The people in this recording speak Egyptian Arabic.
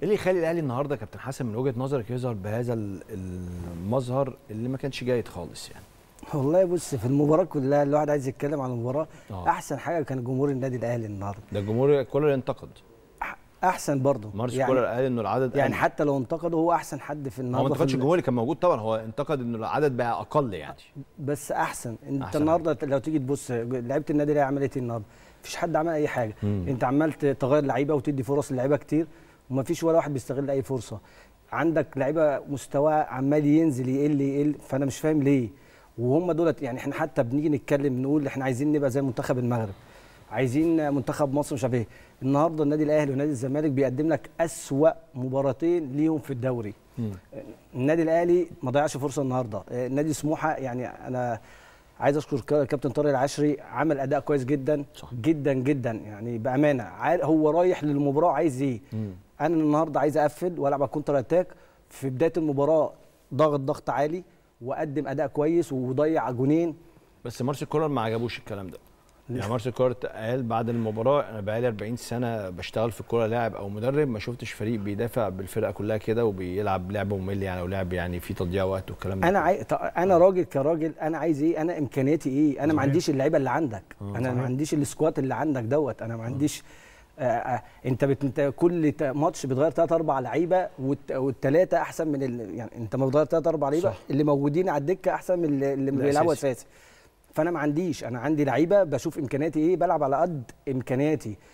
اللي يخلي الاهلي النهارده كابتن حسن من وجهه نظرك يظهر بهذا ال- المظهر اللي ما كانش جيد خالص يعني والله بص في المباراه كلها الواحد عايز يتكلم عن المباراه آه. احسن حاجه كان جمهور النادي الاهلي النهارده ده الجمهور كولر انتقد أح- احسن برضه مارس يعني كولر قال انه العدد يعني قل. حتى لو انتقده هو احسن حد في هو النهارده ما في انتقدش ال- الجمهور اللي كان موجود طبعا هو انتقد انه العدد بقى اقل يعني بس احسن انت أحسن النهارده لو تيجي تبص لعيبه النادي الاهلي عملت ايه النهارده مفيش حد عمل اي حاجه مم. انت عمال تغير لعيبه وتدي فرص للعيبه كتير ومفيش ولا واحد بيستغل اي فرصه عندك لعيبه مستوى عمال ينزل يقل يقل فانا مش فاهم ليه وهم دولت يعني احنا حتى بنيجي نتكلم نقول احنا عايزين نبقى زي منتخب المغرب عايزين منتخب مصر مش عارف ايه النهارده النادي الاهلي ونادي الزمالك بيقدم لك اسوا مباراتين ليهم في الدوري النادي الاهلي ما ضيعش فرصه النهارده آه، نادي سموحه يعني انا عايز اشكر كا- كابتن طارق العشري عمل اداء كويس جدا صح. جدا جدا يعني بامانه عار- هو رايح للمباراه عايز ايه انا النهارده عايز اقفل والعب على الكونتر اتاك في بدايه المباراه ضغط ضغط عالي واقدم اداء كويس وضيع جونين بس مارسيل كولر ما عجبوش الكلام ده يعني مارسيل كولر قال بعد المباراه انا بقالي 40 سنه بشتغل في الكوره لاعب او مدرب ما شفتش فريق بيدافع بالفرقه كلها كده وبيلعب لعب ممل يعني او لعب يعني فيه تضييع وقت والكلام ده انا عاي... طب انا راجل كراجل انا عايز ايه انا امكانياتي ايه انا ما صحيح. عنديش اللعيبه اللي عندك آه، انا صحيح. ما عنديش السكوات اللي عندك دوت انا ما عنديش آه آه انت بت... انت كل ت- ماتش بتغير ثلاث اربع لعيبه والت... والثلاثه احسن من ال... يعني انت ما بتغير ثلاث اربع لعيبه صح. اللي موجودين على الدكه احسن من اللي, اللي ده بيلعبوا أساسي. اساسي فانا ما عنديش انا عندي لعيبه بشوف امكانياتي ايه بلعب على قد امكانياتي